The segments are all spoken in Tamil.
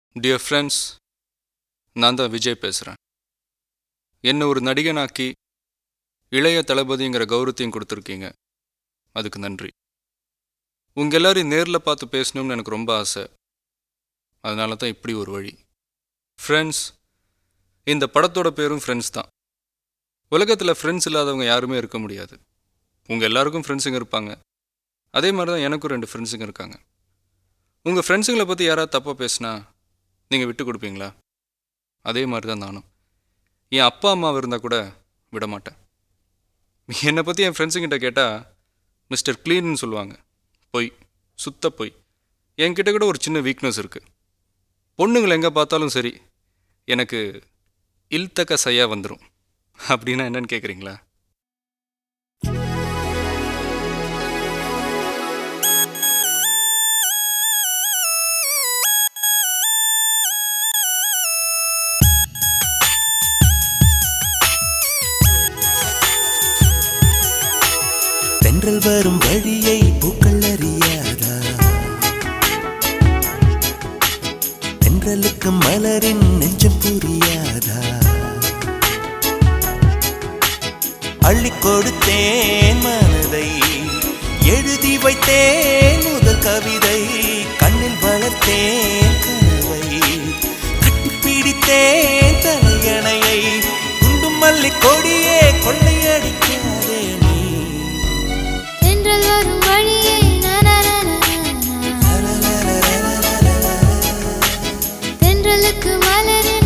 டியர் ஃப்ரெண்ட்ஸ் நான் தான் விஜய் பேசுகிறேன் என்னை ஒரு நடிகனாக்கி இளைய தளபதிங்கிற கௌரவத்தையும் கொடுத்துருக்கீங்க அதுக்கு நன்றி உங்கள் எல்லாரையும் நேரில் பார்த்து பேசணும்னு எனக்கு ரொம்ப ஆசை அதனால தான் இப்படி ஒரு வழி ஃப்ரெண்ட்ஸ் இந்த படத்தோட பேரும் ஃப்ரெண்ட்ஸ் தான் உலகத்தில் ஃப்ரெண்ட்ஸ் இல்லாதவங்க யாருமே இருக்க முடியாது உங்கள் எல்லாருக்கும் ஃப்ரெண்ட்ஸுங்க இருப்பாங்க அதே மாதிரி தான் எனக்கும் ரெண்டு ஃப்ரெண்ட்ஸுங்க இருக்காங்க உங்கள் ஃப்ரெண்ட்ஸுங்களை பற்றி யாராவது தப்பாக பேசுனா நீங்கள் விட்டு கொடுப்பீங்களா அதே மாதிரி தான் நானும் என் அப்பா அம்மா இருந்தால் கூட விட மாட்டேன் என்னை பற்றி என் ஃப்ரெண்ட்ஸுங்கிட்ட கேட்டால் மிஸ்டர் க்ளீன்னு சொல்லுவாங்க பொய் சுத்த பொய் என்கிட்ட கூட ஒரு சின்ன வீக்னஸ் இருக்குது பொண்ணுங்களை எங்கே பார்த்தாலும் சரி எனக்கு இல்தக்க சையா வந்துடும் அப்படின்னா என்னன்னு கேட்குறீங்களா தென்றல் வரும் வழியை பூக்கள் அறியாதா தென்றலுக்கு மலரின் நெஞ்சம் புரியாதா அள்ளி கொடுத்தேன் மனதை எழுதி வைத்தேன் முதல் கவிதை கண்ணில் வளர்த்தேன் கனவை கட்டிப்பிடித்தேன் தலையணையை குண்டும் மல்லி கொடியே கொள்ளையடிக்காதே நீ தென்றல் வரும் வழியை தென்றலுக்கு மலரின்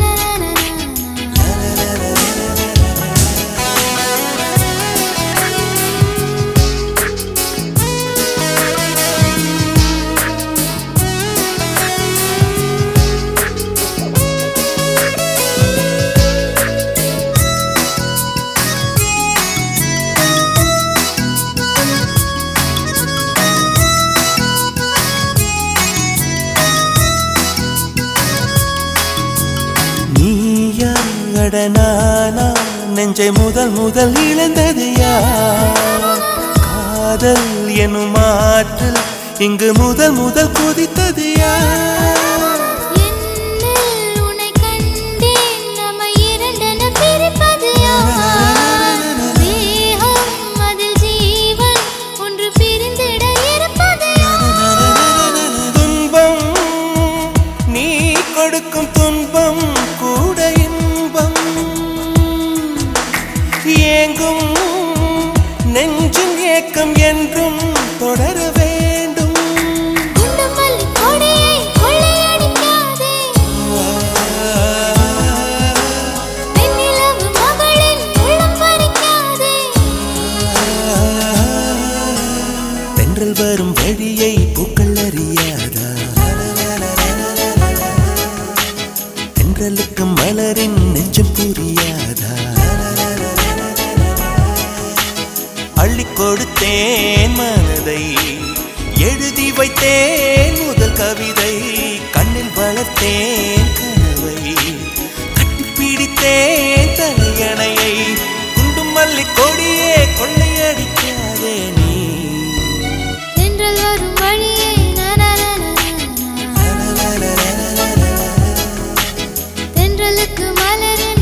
நீயா அட நானா நெஞ்சை முதல் முதல் இழந்தது யார் காதல் எனும் ஆற்றல் இங்கு முதல் முதல் குதித்தது யார் என்னில் உன்னை கண்டேன் நம்மை இரண்டென பிரிப்பது யார் தேகம் அதில் ஜீவன் ஒன்று பிரிந்திட இருப்பது யார் துன்பம் நீ கொடுக்கும் துன்பம் கூட இன்பம் ஏங்கும் நெஞ்சின் ஏக்கம் என்றும் தொடர வேண்டும் குண்டு மல்லி கொடியை கொள்ளையடிக்காதே வெண்ணிலவு மகளின் உள்ளம் பறிக்காதே தென்றல் வரும் வழியை பூக்கள் அறியாதா தென்றலுக்கு மலரின் நெஞ்சம் புரியாதா அள்ளி கொடுத்தேன் மனதை எழுதி வைத்தேன் முதல் கவிதை கண்ணில் வளர்த்தேன் கனவை கட்டிப்பிடித்தேன் தலையணையை குண்டும் மல்லி கொடியே கொள்ளையடிக்காதே நீ தென்றல் வரும் வழியை தென்றலுக்கு மலரின்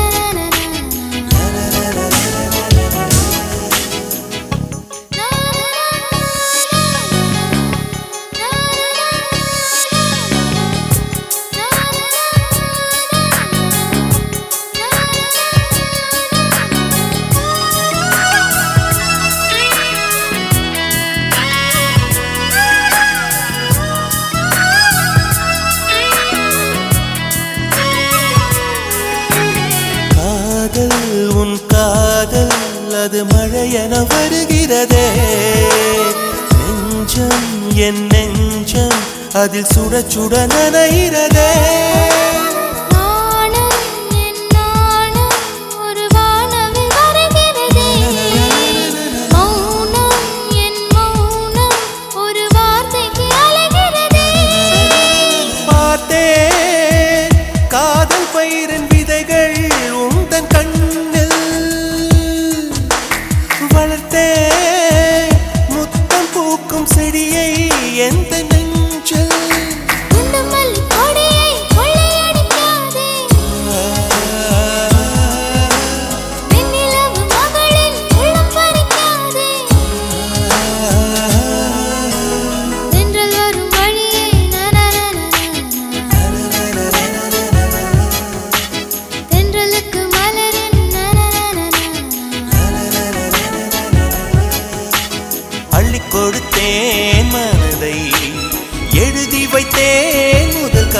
காதல் உன் காதல் அது மழையென வருகிறதே நெஞ்சம் என் நெஞ்சம் அதில் சுட சுட நனைகிறதே நாணம் என் நாணம் ஒரு வானவில் வருகிறதே மௌனம் என் மௌனம் ஒரு வார்த்தைக்கு அலைகிறதே பார்த்தேன் காதல் பயிரின் விதைகள் உந்தன் கண்ணில் வளர்த்தேன் முத்தம் பூக்கும் செடியை எந்த நெஞ்சில் குண்டு மல்லி கொடியை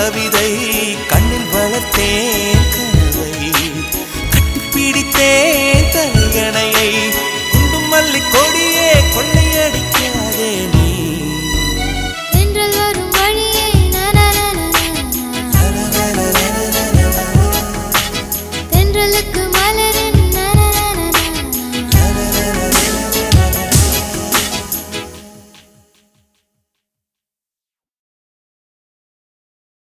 கவிதை